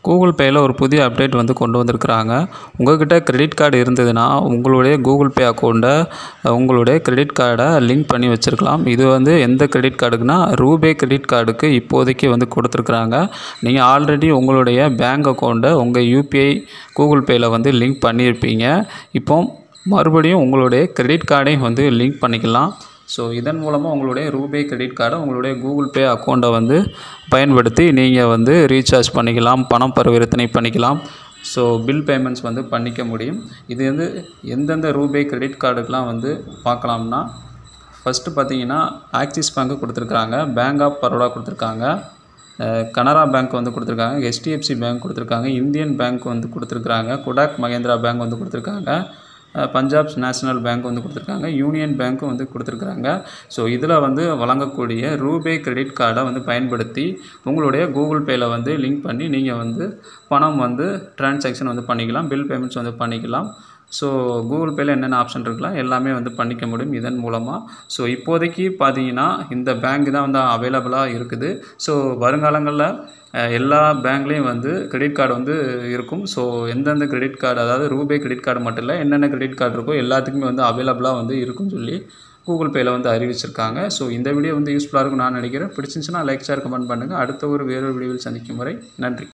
Google பேயில் ஒரு புதிய update வந்து கொண்டு வந்திருக்கிறாங்க உங்கள்கிட்ட கிரெடிட் கார்டு இருந்ததுன்னா உங்களுடைய கூகுள் பே அக்கௌண்ட்டை உங்களுடைய கிரெடிட் கார்டை லிங்க் பண்ணி வச்சுருக்கலாம் இது வந்து எந்த கிரெடிட் கார்டுக்குனா ரூபே கிரெடிட் கார்டுக்கு இப்போதைக்கு வந்து கொடுத்துருக்குறாங்க நீங்கள் ஆல்ரெடி உங்களுடைய பேங்க் அக்கௌண்ட்டை உங்கள் யூபிஐ கூகுள் பேயில் வந்து லிங்க் பண்ணியிருப்பீங்க இப்போ மறுபடியும் உங்களுடைய கிரெடிட் கார்டையும் வந்து லிங்க் பண்ணிக்கலாம் ஸோ இதன் மூலமாக உங்களுடைய ரூபே கிரெடிட் கார்டை உங்களுடைய கூகுள் பே அக்கௌண்ட்டை வந்து பயன்படுத்தி நீங்கள் வந்து ரீசார்ஜ் பண்ணிக்கலாம் பணம் பரிவர்த்தனை பண்ணிக்கலாம் ஸோ பில் பேமெண்ட்ஸ் வந்து பண்ணிக்க முடியும் இது வந்து எந்தெந்த ரூபே கிரெடிட் கார்டுக்கெலாம் வந்து பார்க்கலாம்னா ஃபஸ்ட்டு பார்த்தீங்கன்னா ஆக்சிஸ் பேங்க்கு கொடுத்துருக்காங்க பேங்க் ஆஃப் பரோடா கொடுத்துருக்காங்க அஹ் கனரா பேங்க் வந்து கொடுத்துருக்காங்க ஹெச்டிஎஃப்சி பேங்க் கொடுத்துருக்காங்க இந்தியன் பேங்க் வந்து கொடுத்துருக்காங்க கொடாக் மகேந்திரா பேங்க் வந்து கொடுத்துருக்காங்க அஹ் பஞ்சாப் நேஷனல் பேங்க் வந்து கொடுத்துருக்காங்க யூனியன் பேங்க்கும் வந்து கொடுத்துருக்குறாங்க ஸோ இதில் வந்து வழங்கக்கூடிய ரூபே கிரெடிட் கார்டை வந்து பயன்படுத்தி உங்களுடைய கூகுள் பேயில் வந்து லிங்க் பண்ணி நீங்கள் வந்து பணம் வந்து டிரான்சாக்ஷன் வந்து பண்ணிக்கலாம் பில் பேமெண்ட்ஸ் வந்து பண்ணிக்கலாம் ஸோ கூகுள் பேயில் என்னென்ன ஆப்ஷன் இருக்கலாம் எல்லாமே வந்து பண்ணிக்க முடியும் இதன் மூலமாக ஸோ இப்போதைக்கு பார்த்தீங்கன்னா இந்த பேங்க் தான் வந்து அவைலபிளாக இருக்குது ஸோ வருங்காலங்களில் அஹ், எல்லா பேங்க்லேயும் வந்து கிரெடிட் கார்டு வந்து இருக்கும் ஸோ எந்தெந்த கிரெடிட் கார்டு அதாவது ரூபே கிரெடிட் கார்டு மட்டும் இல்லை என்னென்ன கிரெடிட் கார்டு இருக்கோ எல்லாத்துக்குமே வந்து அவைலபிளாக வந்து இருக்கும்னு சொல்லி கூகுள் பேயில் வந்து அறிவிச்சிருக்காங்க ஸோ இந்த வீடியோ வந்து யூஸ்ஃபுல்லாக இருக்கும் நான் நினைக்கிறேன் பிடிச்சிருந்துச்சுன்னா லைக் ஷேர் கமெண்ட் பண்ணுங்கள் அடுத்த ஒரு வேறொரு வீடியோவில் சந்திக்கும் வரை நன்றி